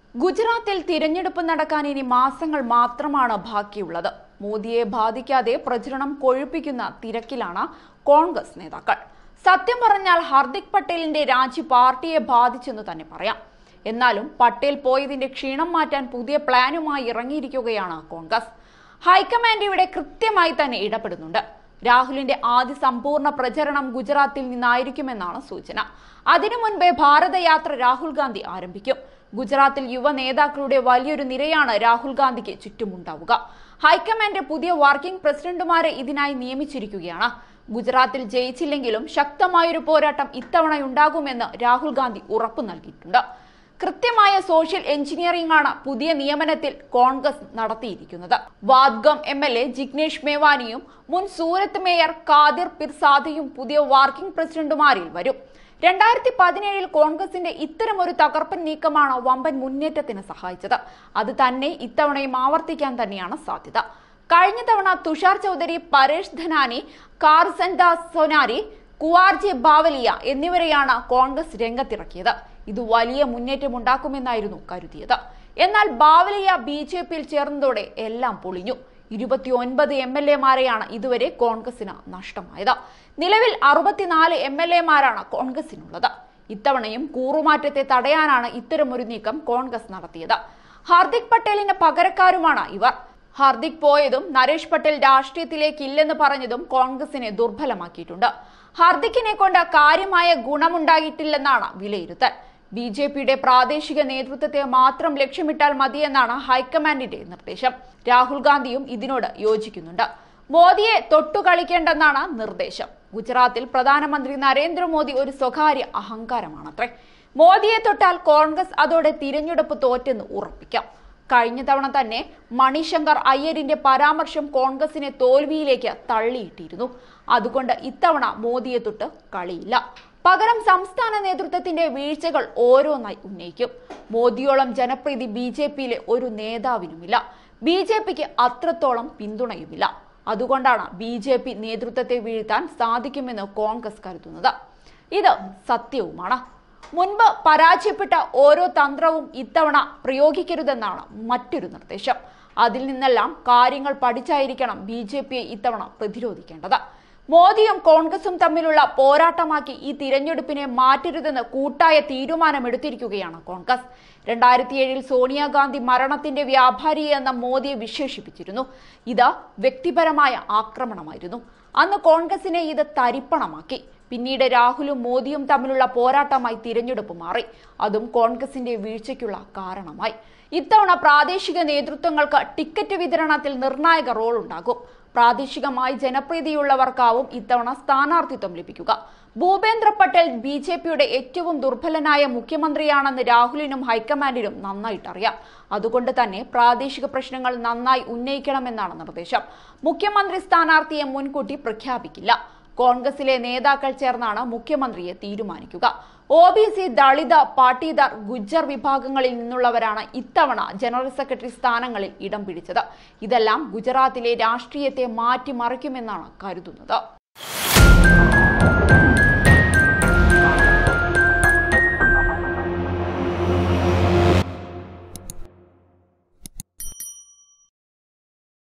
ഗുജറാത്തിൽ തിരഞ്ഞെടുപ്പ് നടക്കാൻ ഇനി മാസങ്ങൾ മാത്രമാണ് ബാക്കിയുള്ളത് മോദിയെ ബാധിക്കാതെ പ്രചരണം കൊഴുപ്പിക്കുന്ന തിരക്കിലാണ് കോൺഗ്രസ് നേതാക്കൾ സത്യം പറഞ്ഞാൽ ഹർദിക് പട്ടേലിന്റെ രാജി പാർട്ടിയെ ബാധിച്ചെന്ന് തന്നെ പറയാം എന്നാലും പട്ടേൽ പോയതിന്റെ ക്ഷീണം മാറ്റാൻ പുതിയ പ്ലാനുമായി ഇറങ്ങിയിരിക്കുകയാണ് കോൺഗ്രസ് ഹൈക്കമാൻഡ് ഇവിടെ കൃത്യമായി തന്നെ ഇടപെടുന്നുണ്ട് രാഹുലിന്റെ ആദ്യ സമ്പൂർണ്ണ പ്രചരണം ഗുജറാത്തിൽ നിന്നായിരിക്കുമെന്നാണ് സൂചന അതിനു മുൻപേ ഭാരതയാത്ര രാഹുൽ ഗാന്ധി ആരംഭിക്കും ഗുജറാത്തിൽ യുവ നേതാക്കളുടെ വലിയൊരു നിരയാണ് രാഹുൽ ഗാന്ധിക്ക് ചുറ്റുമുണ്ടാവുക ഹൈക്കമാൻഡ് പുതിയ വർക്കിംഗ് പ്രസിഡന്റുമാരെ ഇതിനായി നിയമിച്ചിരിക്കുകയാണ് ഗുജറാത്തിൽ ജയിച്ചില്ലെങ്കിലും ശക്തമായൊരു പോരാട്ടം ഇത്തവണയുണ്ടാകുമെന്ന് രാഹുൽ ഗാന്ധി ഉറപ്പു നൽകിയിട്ടുണ്ട് കൃത്യമായ സോഷ്യൽ എഞ്ചിനീയറിംഗ് ആണ് പുതിയ നിയമനത്തിൽ കോൺഗ്രസ് നടത്തിയിരിക്കുന്നത് Vadgam M L A Jignesh മേവാനിയും മുൻ സൂരത്ത് മേയർ കാദിർ പിർസാദയും പുതിയ വർക്കിംഗ് പ്രസിഡന്റുമാരിൽ വരും രണ്ടായിരത്തി പതിനേഴിൽ കോൺഗ്രസിന്റെ ഇത്തരമൊരു തകർപ്പൻ നീക്കമാണ് വമ്പൻ മുന്നേറ്റത്തിന് സഹായിച്ചത് അത് തന്നെ ഇത്തവണയും ആവർത്തിക്കാൻ തന്നെയാണ് സാധ്യത കഴിഞ്ഞ തവണ തുഷാർ ചൗധരി പരേഷ് ധനാനി കാർസൻ ദാസ് സോനാരി കുവാർജി ബാവലിയ എന്നിവരെയാണ് കോൺഗ്രസ് രംഗത്തിറക്കിയത് ഇത് വലിയ മുന്നേറ്റമുണ്ടാക്കുമെന്നായിരുന്നു കരുതിയത് എന്നാൽ ബാവലിയ ബി ജെ പിയിൽ ചേർന്നതോടെ എല്ലാം പൊളിഞ്ഞു ഇരുപത്തിയൊൻപത് എം എൽ എമാരെയാണ് ഇതുവരെ കോൺഗ്രസിന് നഷ്ടമായത് നിലവിൽ അറുപത്തിനാല് എം എൽ എമാരാണ് കോൺഗ്രസിനുള്ളത് ഇത്തവണയും കൂറുമാറ്റത്തെ തടയാനാണ് ഇത്തരമൊരു നീക്കം കോൺഗ്രസ് നടത്തിയത് ഹാർദിക് പട്ടേലിന് പകരക്കാരുമാണ് ഇവർ ഹാർദിക് പോയതും നരേഷ് പട്ടേൽ രാഷ്ട്രീയത്തിലേക്ക് ഇല്ലെന്ന് പറഞ്ഞതും കോൺഗ്രസിനെ ദുർബലമാക്കിയിട്ടുണ്ട് ഹാർദിക്കിനെ കൊണ്ട് കാര്യമായ ഗുണമുണ്ടായിട്ടില്ലെന്നാണ് വിലയിരുത്തൽ ബി ജെ പിയുടെ പ്രാദേശിക നേതൃത്വത്തെ മാത്രം ലക്ഷ്യമിട്ടാൽ മതിയെന്നാണ് ഹൈക്കമാൻഡിന്റെ നിർദ്ദേശം രാഹുൽ ഗാന്ധിയും ഇതിനോട് യോജിക്കുന്നുണ്ട് മോദിയെ തൊട്ടുകളിക്കേണ്ടെന്നാണ് നിർദ്ദേശം ഗുജറാത്തിൽ പ്രധാനമന്ത്രി നരേന്ദ്രമോദി ഒരു സ്വകാര്യ അഹങ്കാരമാണത്രേ മോദിയെ തൊട്ടാൽ കോൺഗ്രസ് അതോടെ തിരഞ്ഞെടുപ്പ് തോറ്റെന്ന് ഉറപ്പിക്കാം കഴിഞ്ഞ തവണ തന്നെ മണിശങ്കർ അയ്യരിന്റെ പരാമർശം കോൺഗ്രസിനെ തോൽവിയിലേക്ക് തള്ളിയിട്ടിരുന്നു അതുകൊണ്ട് ഇത്തവണ മോദിയെ തൊട്ട് കളിയില്ല പകരം സംസ്ഥാന നേതൃത്വത്തിന്റെ വീഴ്ചകൾ ഓരോന്നായി ഉന്നയിക്കും മോദിയോളം ജനപ്രീതി ബി ജെ പിയിലെ ഒരു നേതാവിനുമില്ല ബി ജെ പിക്ക് അത്രത്തോളം പിന്തുണയുമില്ല അതുകൊണ്ടാണ് ബി ജെ പി നേതൃത്വത്തെ വീഴ്ത്താൻ സാധിക്കുമെന്ന് കോൺഗ്രസ് കരുതുന്നത് ഇത് സത്യവുമാണ് മുൻപ് പരാജയപ്പെട്ട ഓരോ തന്ത്രവും ഇത്തവണ പ്രയോഗിക്കരുതെന്നാണ് മറ്റൊരു നിർദ്ദേശം അതിൽ നിന്നെല്ലാം കാര്യങ്ങൾ പഠിച്ചായിരിക്കണം ബി ജെ പിയെ ഇത്തവണ പ്രതിരോധിക്കേണ്ടത് മോദിയും കോൺഗ്രസും തമ്മിലുള്ള പോരാട്ടമാക്കി ഈ തിരഞ്ഞെടുപ്പിനെ മാറ്റരുതെന്ന് കൂട്ടായ തീരുമാനമെടുത്തിരിക്കുകയാണ് കോൺഗ്രസ് രണ്ടായിരത്തി ഏഴിൽ സോണിയാഗാന്ധി മരണത്തിന്റെ വ്യാപാരി എന്ന മോദിയെ വിശേഷിപ്പിച്ചിരുന്നു ഇത് വ്യക്തിപരമായ ആക്രമണമായിരുന്നു അന്ന് കോൺഗ്രസിനെ ഇത് തരിപ്പണമാക്കി പിന്നീട് രാഹുലും മോദിയും തമ്മിലുള്ള പോരാട്ടമായി തിരഞ്ഞെടുപ്പ് മാറി അതും കോൺഗ്രസിന്റെ വീഴ്ചയ്ക്കുള്ള കാരണമായി ഇത്തവണ പ്രാദേശിക നേതൃത്വങ്ങൾക്ക് ടിക്കറ്റ് വിതരണത്തിൽ നിർണായക റോൾ ഉണ്ടാകും പ്രാദേശികമായി ജനപ്രീതിയുള്ളവർക്കാവും ഇത്തവണ സ്ഥാനാർത്ഥിത്വം ലഭിക്കുക ഭൂപേന്ദ്ര പട്ടേൽ ബി ജെ പിയുടെ ഏറ്റവും ദുർബലനായ മുഖ്യമന്ത്രിയാണെന്ന് രാഹുലിനും ഹൈക്കമാൻഡിനും നന്നായിട്ടറിയാം അതുകൊണ്ട് തന്നെ പ്രാദേശിക പ്രശ്നങ്ങൾ നന്നായി ഉന്നയിക്കണമെന്നാണ് നിർദ്ദേശം മുഖ്യമന്ത്രി സ്ഥാനാർത്ഥിയെ മുൻകൂട്ടി പ്രഖ്യാപിക്കില്ല കോൺഗ്രസിലെ നേതാക്കൾ ചേർന്നാണ് മുഖ്യമന്ത്രിയെ തീരുമാനിക്കുക O B C Dalit Patidar Gujjar വിഭാഗങ്ങളിൽ നിന്നുള്ളവരാണ് ഇത്തവണ ജനറൽ സെക്രട്ടറി സ്ഥാനങ്ങളിൽ ഇടം പിടിച്ചത് ഇതെല്ലാം ഗുജറാത്തിലെ രാഷ്ട്രീയത്തെ മാറ്റിമറിക്കുമെന്നാണ് കരുതുന്നത്